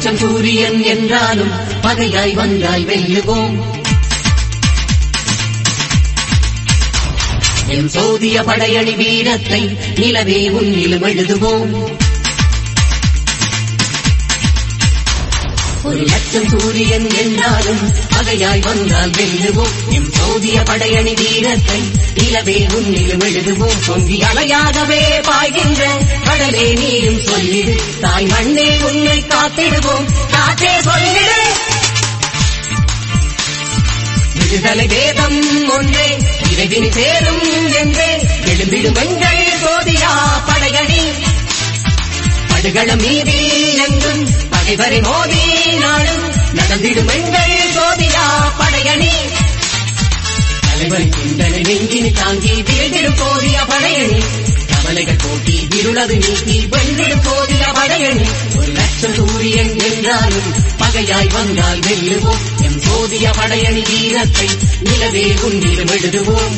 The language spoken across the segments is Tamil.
லட்சம் சூரியன் என்றாலும் பகையாய் வந்தால் வெல்லுவோம் என் சோதிய படையணி வீரத்தை நிலவே உன்னிலும் எழுதுவோம் ஒரு லட்சம் சூரியன் என்றாலும் பகையாய் வந்தால் வெல்லுவோம் எம் சோதிய படையணி வீரத்தை நிலவே உன்னிலும் எழுதுவோம் பொங்கி அலையாகவே பாய்கின்ற கடலே நீயும் சொல்லிடு தாய் மண்ணே உன்னை காத்திடுவோம் காத்தே சொல்லிடு விடுதலை வேதம் ஒன்றே இறைவினி சேரும் என்றே எழுந்திடும் எங்கள் சோதியா படையணி படுகளம் மீதி எங்கும் பகைவரை மோதி நாடும் நடந்திடும் எங்கள் சோதியா படையணி தலைவன் சிந்தனை நெஞ்சினி தாங்கி வீழ்ந்திடும் போதிய படையணி கவலைகள் போட்டி இருளது நீக்கி வென்றிடும் போதிய படையணி ஒரு லட்சம் சூரியன் என்றாலும் பகையாய் வந்தால் வெல்லுவோம் எம் சோதிய படையணி வீரத்தை நிலவே உன்னிலும் எழுதுவோம்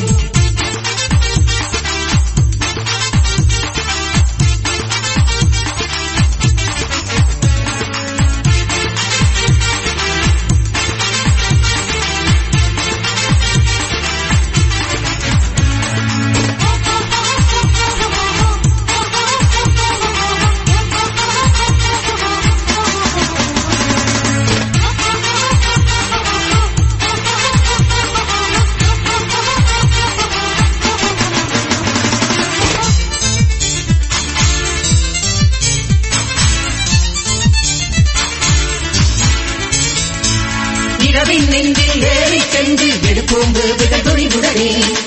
இரவின் நெஞ்சில் ஏறி சென்று எடுப்போம் வேவுகள் துணிவுடனே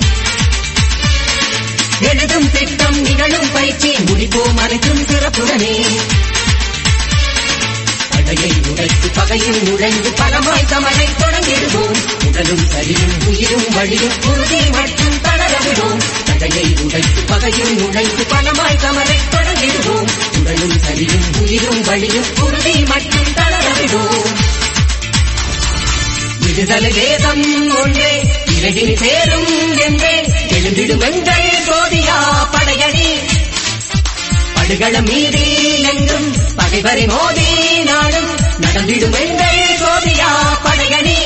எழுதும் திட்டம் நிகழும் பயிற்சி முடிப்போம் அனைத்தும் சிறப்புடனே படையை உடைத்து பகையில் நுழைந்து பலமாய் தமனை தொடங்கிடுவோம் உடலும் சரியும் உயிரும் வழியும் உறுதி மற்றும் தளரவிடும் படையை உடைத்து பகையில் நுழைந்து பலமாய் தமனை தொடங்கிடுவோம் உடலும் சரியும் உயிரும் வழியும் உறுதி மற்றும் தளரவிடும் விடுதலை வேதம் ஒன்றே இறைவில் சேரும் என்றே எழுந்திடும் எங்கள் சோதியா படையணி படுகளம் மீதி எங்கும் பகைவரை மோதி நாடும் நடந்திடும் எங்கள் சோதியா படையணி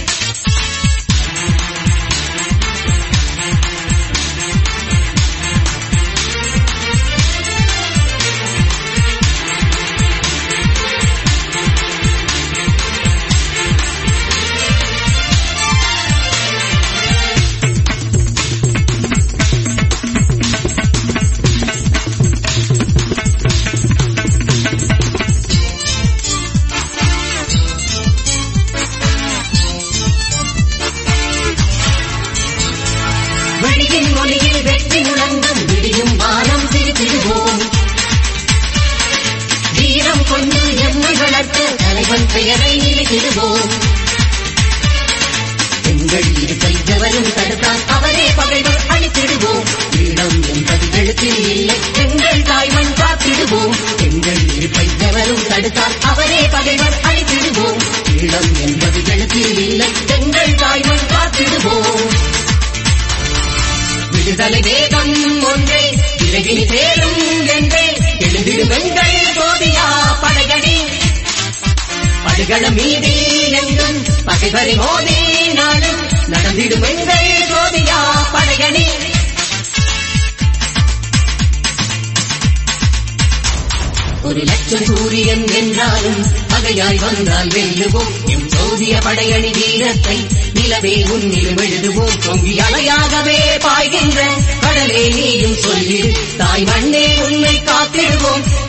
விழியின் ஒளியில் வெற்றி முழங்கும் விடியும் வானம் சிரித்திடுவோம் வீரம் கொண்டு எம்மை வளர்த்து தலைவன் பெயரை நிலைத்திடுவோம் எங்கள் இருப்பை எவரும் தடுத்தால் அவரே பகைவர் அழித்திடுவோம் ஈழம் என்பது எழுத்தில் இல்லை எங்கள் தாய்மண் காத்திடுவோம் எங்கள் இருப்பை எவரும் தடுத்தால் அவரே பகைவர் அழித்திடுவோம் ஈழம் என்பது எழுத்தில் இல்லை எங்கள் தாய்மண் காத்திடுவோம் விடுதலை வேகம் ஒன்றே விரைவில் சேரும் என்றே எழுந்திடும் எங்கள் சோதியா படையணி படுகளம் மீதி எங்கும் பகைவரை மோதி நாடும் நடந்திடும் எங்கள் சோதியா படையணி ஒரு லட்சம் சூரியன் என்றாலும் பகையாய் வந்தால் வெல்லுவோம் எம் சோதிய படையணி வீரத்தை நிலவே உன்னிலும் எழுதுவோம் பொங்கி அலையாகவே பாய்கின்ற கடலே நீயும் சொல்லிடு தாய் மண்ணே உன்னை காத்திடுவோம்